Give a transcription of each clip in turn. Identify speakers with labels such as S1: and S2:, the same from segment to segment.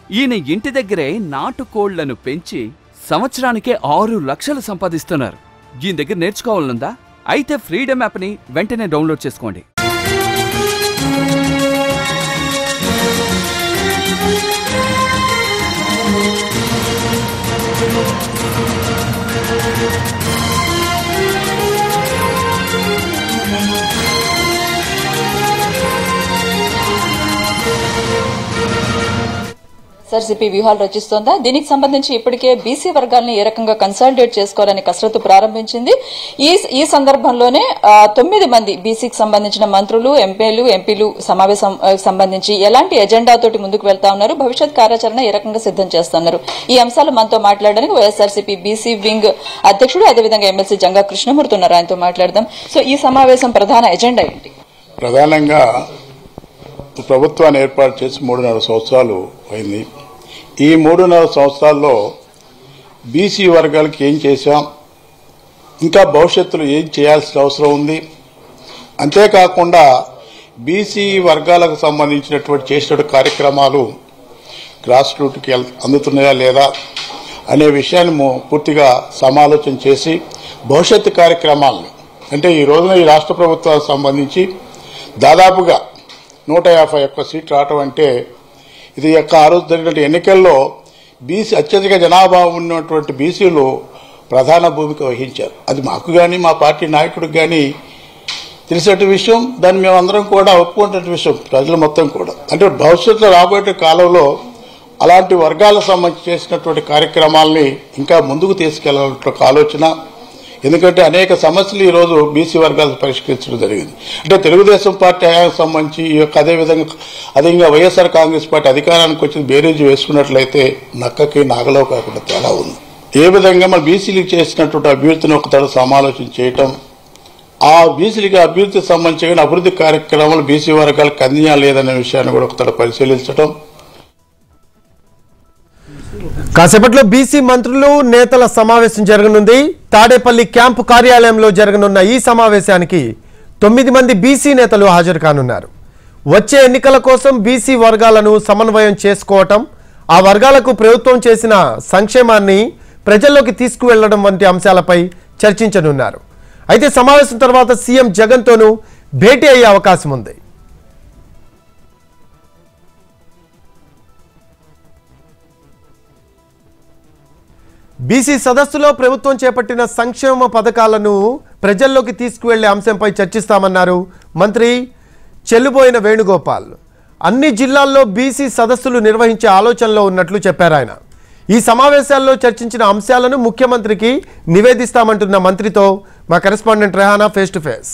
S1: ఈయన ఇంటి దగ్గరే నాటుకోళ్లను పెంచి సంవత్సరానికే ఆరు లక్షలు సంపాదిస్తున్నారు ఈయన దగ్గర నేర్చుకోవాలనుందా అయితే ఫ్రీడమ్ యాప్ని వెంటనే డౌన్లోడ్ చేసుకోండి
S2: ఎస్ఆర్సీపీ వ్యూహాలు రచిస్తోందా దీనికి సంబంధించి ఇప్పటికే బీసీ వర్గాలను ఏ రకంగా కన్సాలిడేట్ చేసుకోవాలని కసరత్తు ప్రారంభించింది ఈ ఈ సందర్భంలోనే ఆ, తొమ్మిది మంది బీసీకి సంబంధించిన మంత్రులు ఎంపీలు ఎంపీలు సమావేశం ఆ, సంబంధించి ఎలాంటి ఎజెండాతోటి ముందుకు వెళ్తా ఉన్నారు భవిష్యత్ కార్యాచరణ ఏ రకంగా సిద్ధం చేస్తున్నారు ఈ అంశాలు మనతో మాట్లాడడానికి వైఎస్ఆర్సీపీ బీసీ వింగ్ అధ్యక్షుడు అదేవిధంగా ఎమ్మెల్సీ జంగా కృష్ణమూర్తి ఉన్నారు ఆయనతో మాట్లాడదాం సో ఈ సమావేశం ప్రధాన ఎజెండా ఏంటి
S3: ప్రధానంగా ప్రభుత్వాన్ని ఏర్పాటు చేసి మూడున్నర సంవత్సరాలు అయింది ఈ మూడున్నర సంవత్సరాల్లో బీసీ వర్గాలకు ఏం చేశాం ఇంకా భవిష్యత్తులో ఏం చేయాల్సిన అవసరం ఉంది అంతేకాకుండా బీసీ వర్గాలకు సంబంధించినటువంటి చేసినటువంటి కార్యక్రమాలు గ్రాస్ రూట్కి వెళ్- అందుతున్నాయా లేదా అనే విషయాన్ని ము- పూర్తిగా సమాలోచన చేసి భవిష్యత్తు కార్యక్రమాలను అంటే ఈ రోజున ఈ రాష్ట్ర ప్రభుత్వానికి సంబంధించి దాదాపుగా నూట యాభై ఒక్క సీట్లు రావటం అంటే ఇది యొక్క ఆ రోజు జరిగిన ఎన్నికల్లో బీసీ అత్యధిక జనాభా ఉన్నటువంటి బీసీలు ప్రధాన భూమిక వహించారు అది మాకు కానీ మా పార్టీ నాయకుడికి కానీ తెలిసేట విషయం దాన్ని మేమందరం కూడా ఒప్పుకునే విషయం ప్రజలు మొత్తం కూడా అంటే భవిష్యత్తులో రాబోయే కాలంలో అలాంటి వర్గాలకు సంబంధించి చేసినటువంటి కార్యక్రమాల్ని ఇంకా ముందుకు తీసుకెళ్లాలన్న ఒక ఆలోచన ఎందుకంటే అనేక సమస్యలు ఈ రోజు బీసీ వర్గాలు పరిష్కరించడం జరిగింది అంటే తెలుగుదేశం పార్టీ హయాంకు సంబంధించి ఈ యొక్క అదేవిధంగా అదేవిధంగా వైఎస్ఆర్ కాంగ్రెస్ పార్టీ అధికారానికి వచ్చి బేరేజ్ వేసుకున్నట్లయితే నక్కకి నాగలో కాకుండా తేడా ఉంది ఏ విధంగా మన బీసీలకు చేసినటువంటి అభ్యర్థిని ఒక తడ సమాలోచన చేయటం ఆ బీసీలకి అభివృద్ధికి సంబంధించిన అభివృద్ధి కార్యక్రమాలు బీసీ వర్గాలకు అందియా లేదనే విషయాన్ని కూడా ఒకసారి పరిశీలించడం
S4: కాసేపట్లో బీసీ మంత్రులు నేతల సమావేశం జరగనుంది తాడేపల్లి క్యాంపు కార్యాలయంలో జరగనున్న ఈ సమావేశానికి తొమ్మిది మంది బీసీ నేతలు హాజరు కానున్నారు వచ్చే ఎన్నికల కోసం బీసీ వర్గాలను సమన్వయం చేసుకోవటం ఆ వర్గాలకు ప్రభుత్వం చేసిన సంక్షేమాన్ని ప్రజల్లోకి తీసుకువెళ్లడం వంటి అంశాలపై చర్చించనున్నారు అయితే సమావేశం తర్వాత సీఎం జగన్తోనూ భేటీ అయ్యే అవకాశం ఉంది బీసీ సదస్సులో ప్రభుత్వం చేపట్టిన సంక్షేమ పథకాలను ప్రజల్లోకి తీసుకువెళ్లే అంశంపై చర్చిస్తామన్నారు మంత్రి చెల్లుబోయిన వేణుగోపాల్ అన్ని జిల్లాల్లో బీసీ సదస్సులు నిర్వహించే ఆలోచనలో ఉన్నట్లు చెప్పారు ఆయన ఈ సమావేశాల్లో చర్చించిన అంశాలను ముఖ్యమంత్రికి నివేదిస్తామంటున్న మంత్రితో మా correspondent Rehana face to face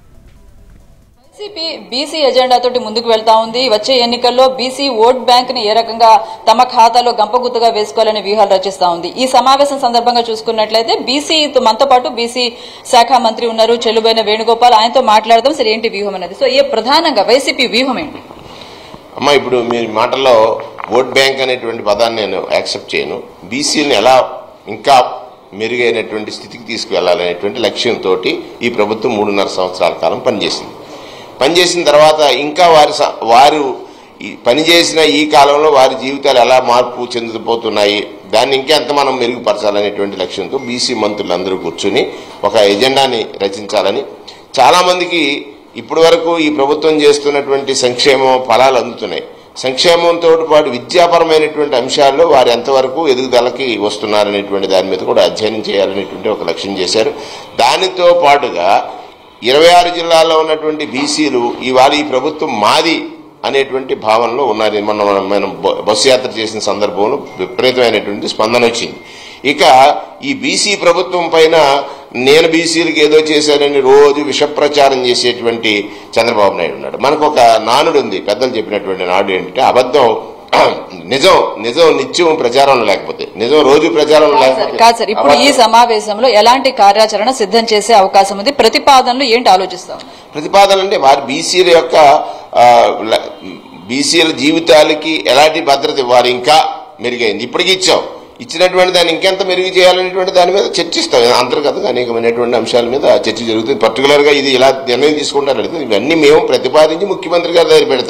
S2: YCP BC agenda తోటి ముందుకు వెళ్తా ఉంది వచ్చే ఎన్నికల్లో బీసీ ఓట్ బ్యాంక్ ని ఏ రకంగా తమ ఖాతాలో గంపగుత్తగా వేసుకోవాలని వ్యూహాలు రచిస్తా ఉంది ఈ సమావేశం సందర్భంగా చూసుకున్నట్లయితే బీసీ మనతో పాటు బీసీ శాఖ మంత్రి ఉన్నారు చెల్లుబైన వేణుగోపాల్ ఆయనతో మాట్లాడదాం సరే ఏంటి వ్యూహం అనేది సో ఏ ప్రధానంగా వైసీపీ వ్యూహం ఏంటి
S5: అమ్మ ఇప్పుడు మీ మాటల్లో ఓట్ బ్యాంక్ అనేటువంటి పదాన్ని నేను యాక్సెప్ట్ చేయను బీసీని ఎలా ఇంకా మెరుగైనటువంటి స్థితికి తీసుకువెళ్లాలనేటువంటి లక్ష్యంతో ఈ ప్రభుత్వం మూడున్నర సంవత్సరాల కాలం పనిచేసింది పనిచేసిన తర్వాత ఇంకా వారి స- వారు ఈ పనిచేసిన ఈ కాలంలో వారి జీవితాలు ఎలా మార్పు చెందుతుపోతున్నాయి దాన్ని ఇంకెంత మనం మెరుగుపరచాలనేటువంటి లక్ష్యంతో బీసీ మంత్రులందరూ కూర్చుని ఒక ఎజెండాని రచించాలని చాలామందికి ఇప్పటి వరకు ఈ ప్రభుత్వం చేస్తున్నటువంటి సంక్షేమం ఫలాలు అందుతున్నాయి సంక్షేమంతో పాటు విద్యాపరమైనటువంటి అంశాల్లో వారు ఎంతవరకు ఎదుగుదలకి వస్తున్నారనేటువంటి దాని మీద కూడా అధ్యయనం చేయాలనేటువంటి ఒక లక్ష్యం చేశారు దానితో పాటుగా ఇరవై ఆరు జిల్లాల్లో ఉన్నటువంటి బీసీలు ఇవాళ ఈ ప్రభుత్వం మాది అనేటువంటి భావనలో ఉన్నారు మొన్న మనం మనం బ- బస్సు యాత్ర చేసిన సందర్భంలో విపరీతమైనటువంటి స్పందన వచ్చింది ఇక ఈ బీసీ ప్రభుత్వం పైన నేను బీసీలకు ఏదో చేశానని రోజు విషప్రచారం చేసేటువంటి చంద్రబాబు నాయుడు ఉన్నాడు మనకు ఒక నానుడు ఉంది పెద్దలు చెప్పినటువంటి నాడు ఏంటంటే అబద్ధం నిజం నిజం నిత్యం ప్రచారంలో లేకపోతే నిజం రోజు ప్రచారంలో లేకపోతే
S2: కాదు సార్ ఇప్పుడు ఈ
S5: అబద్ధం.
S2: సమావేశంలో ఎలాంటి కార్యాచరణ సిద్ధం చేసే అవకాశం ఉంది ప్రతిపాదనలు ఏంటి ఆలోచిస్తాం
S5: ప్రతిపాదన అంటే వారి బీసీల యొక్క ఆ, ల- బీసీల జీవితాలకి ఎలాంటి భద్రత ఇవ్వాలి ఇంకా మెరుగైంది ఇప్పటికి ఇచ్చాం ఇచ్చినటువంటి దాన్ని ఇంకెంత మెరుగు చేయాలనేటువంటి దాని మీద చర్చిస్తాం అంతర్గతంగా అనేకమైనటువంటి అంశాల మీద చర్చ జరుగుతుంది పర్టికులర్ గా ఇది ఇలా నిర్ణయం తీసుకుంటారు ఇవన్నీ మేము ప్రతిపాదించి ముఖ్యమంత్రి గారి దగ్గర పెడతాం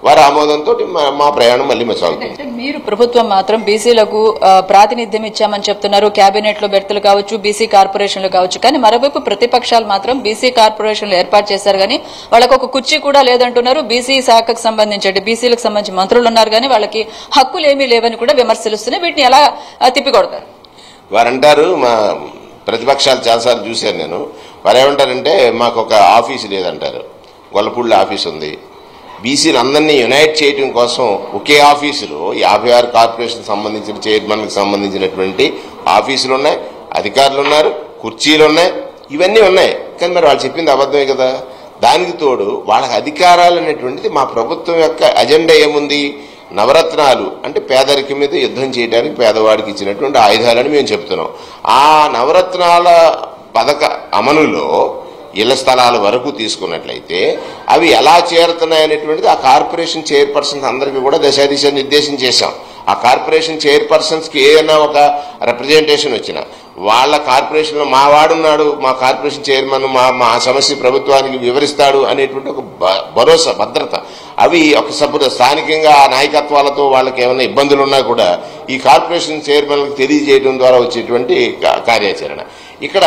S5: వారి ఆమోదంతో మా- మా ప్రయాణం మళ్ళీ సాగుతుంది
S2: అంటే మీరు ప్రభుత్వం మాత్రం బీసీలకు ఆ, ప్రాతినిధ్యం ఇచ్చామని చెప్తున్నారు కేబినెట్ లో బెర్తులు కావచ్చు బీసీ కార్పొరేషన్లు కావచ్చు కానీ మరోవైపు ప్రతిపక్షాలు మాత్రం బీసీ కార్పొరేషన్లు ఏర్పాటు చేశారు కానీ వాళ్ళకు ఒక కుర్చీ కూడా లేదంటున్నారు బీసీ శాఖకు సంబంధించి అంటే బీసీలకు సంబంధించి మంత్రులు ఉన్నారు కానీ వాళ్ళకి హక్కులు ఏమీ లేవని కూడా విమర్శలుస్తున్నాయి వీటిని ఎలా ఆ, తిప్పికొడతారు
S5: వారంటారు మా ప్రతిపక్షాలు చాలాసార్లు చూశాను నేను వారు ఏమంటారంటే మాకు ఒక ఆఫీస్ లేదంటారు గొల్లపూడి ఆఫీస్ ఉంది బీసీలు అందరినీ యునైట్ చేయడం కోసం ఒకే ఆఫీసులో యాభై ఆరు కార్పొరేషన్ సంబంధించిన చైర్మన్కి సంబంధించినటువంటి ఆఫీసులు ఉన్నాయి అధికారులు ఉన్నారు కుర్చీలు ఉన్నాయి ఇవన్నీ ఉన్నాయి కానీ మరి వాళ్ళు చెప్పింది అబద్ధమే కదా దానికి తోడు వాళ్ళకి అధికారాలు అనేటువంటిది మా ప్రభుత్వం యొక్క అజెండా ఏముంది నవరత్నాలు అంటే పేదరికం మీద యుద్ధం చేయడానికి పేదవాడికి ఇచ్చినటువంటి ఆయుధాలని మేము చెప్తున్నాం ఆ నవరత్నాల పథక అమలులో ఇళ్ల స్థలాల వరకు తీసుకున్నట్లయితే అవి ఎలా చేరుతున్నాయి అనేటువంటిది ఆ కార్పొరేషన్ చైర్పర్సన్స్ అందరికీ కూడా దశాదిశ నిర్దేశం చేశాం ఆ కార్పొరేషన్ చైర్పర్సన్స్ కి ఏదైనా ఒక రిప్రజెంటేషన్ వచ్చినా వాళ్ళ కార్పొరేషన్ లో మా వాడున్నాడు మా కార్పొరేషన్ చైర్మన్ మా మా సమస్య ప్రభుత్వానికి వివరిస్తాడు అనేటువంటి ఒక భ- భరోసా భద్రత అవి ఒక సపోజ్ స్థానికంగా ఆ నాయకత్వాలతో వాళ్ళకి ఏమైనా ఇబ్బందులు ఉన్నా కూడా ఈ కార్పొరేషన్ చైర్మన్లకు తెలియజేయడం ద్వారా వచ్చేటువంటి కా- కార్యాచరణ ఇక్కడ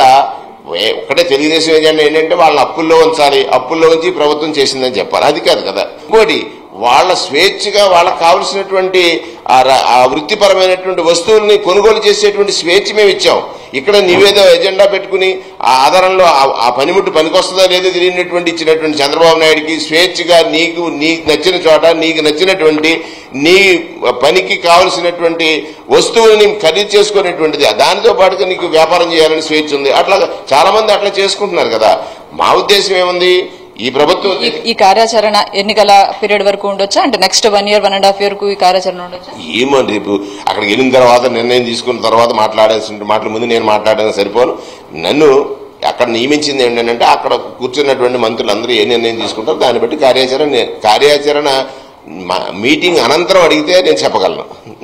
S5: ఏ- ఒకటే తెలుగుదేశం ఏజెండా ఏంటంటే వాళ్ళని అప్పుల్లో ఉంచాలి అప్పుల్లో ఉంచి ప్రభుత్వం చేసిందని చెప్పాలి అది కాదు కదా ఇంకోటి వాళ్ళ స్వేచ్ఛగా వాళ్ళకి కావలసినటువంటి ఆ ర- ఆ వృత్తిపరమైనటువంటి వస్తువుల్ని కొనుగోలు చేసేటువంటి స్వేచ్ఛ మేము ఇచ్చాం ఇక్కడ నీవేదో ఎజెండా పెట్టుకుని ఆ ఆధారంలో ఆ- ఆ పనిముట్టు పనికొస్తుందా లేదో తెలియనటువంటి ఇచ్చినటువంటి చంద్రబాబు నాయుడికి స్వేచ్ఛగా నీకు నీకు నచ్చిన చోట నీకు నచ్చినటువంటి నీ పనికి కావలసినటువంటి వస్తువుని ఖరీదు చేసుకునేటువంటిది దానితో పాటుగా నీకు వ్యాపారం చేయాలని స్వేచ్ఛ ఉంది అట్లా చాలా మంది అట్లా చేసుకుంటున్నారు కదా మా ఉద్దేశం ఏముంది ఈ ప్రభుత్వం
S2: ఈ- ఈ కార్యాచరణ ఎన్నికల పీరియడ్ వరకు ఉండొచ్చా అంటే next one year one and half year కు ఈ కార్యాచరణ ఉండొచ్చా
S5: ఏమో రేపు అక్కడికి వెళ్ళిన తర్వాత నిర్ణయం తీసుకున్న తర్వాత మాట్లాడాల్సిన మాటల ముందు నేను మాట్లాడడం సరిపోను నన్ను అక్కడ నియమించింది ఏంటంటే అక్కడ కూర్చున్నటువంటి మంత్రులందరూ ఏ నిర్ణయం తీసుకుంటారో దాన్ని బట్టి కార్యాచరణ నే- కార్యాచరణ మా- మీటింగ్ అనంతరం అడిగితే నేను చెప్పగలను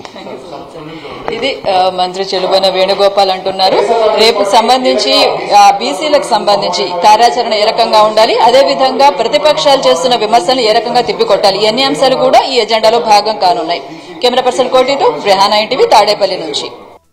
S2: ఇది ఆ, మంత్రి చెలుబన వేణుగోపాల్ అంటున్నారు రేపు సంబంధించి బీసీలకు సంబంధించి కార్యాచరణ ఏ రకంగా ఉండాలి అదే విధంగా ప్రతిపక్షాలు చేస్తున్న విమర్శలను ఏ రకంగా తిప్పికొట్టాలి ఈ అన్ని అంశాలు కూడా ఈ ఎజెండాలో భాగం కానున్నాయి కెమెరా పర్సన్ కోటితో రెహానా ఇంటివి తాడేపల్లి నుంచి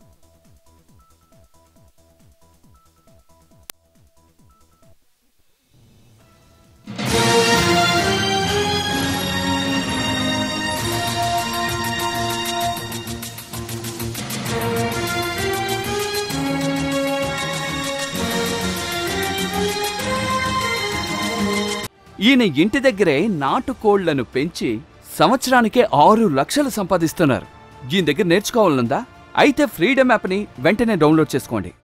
S1: ఈయన ఇంటి దగ్గరే నాటుకోళ్లను పెంచి సంవత్సరానికే ఆరు లక్షలు సంపాదిస్తున్నారు ఈయన దగ్గర నేర్చుకోవాలనుందా అయితే ఫ్రీడమ్ యాప్ని వెంటనే డౌన్లోడ్ చేసుకోండి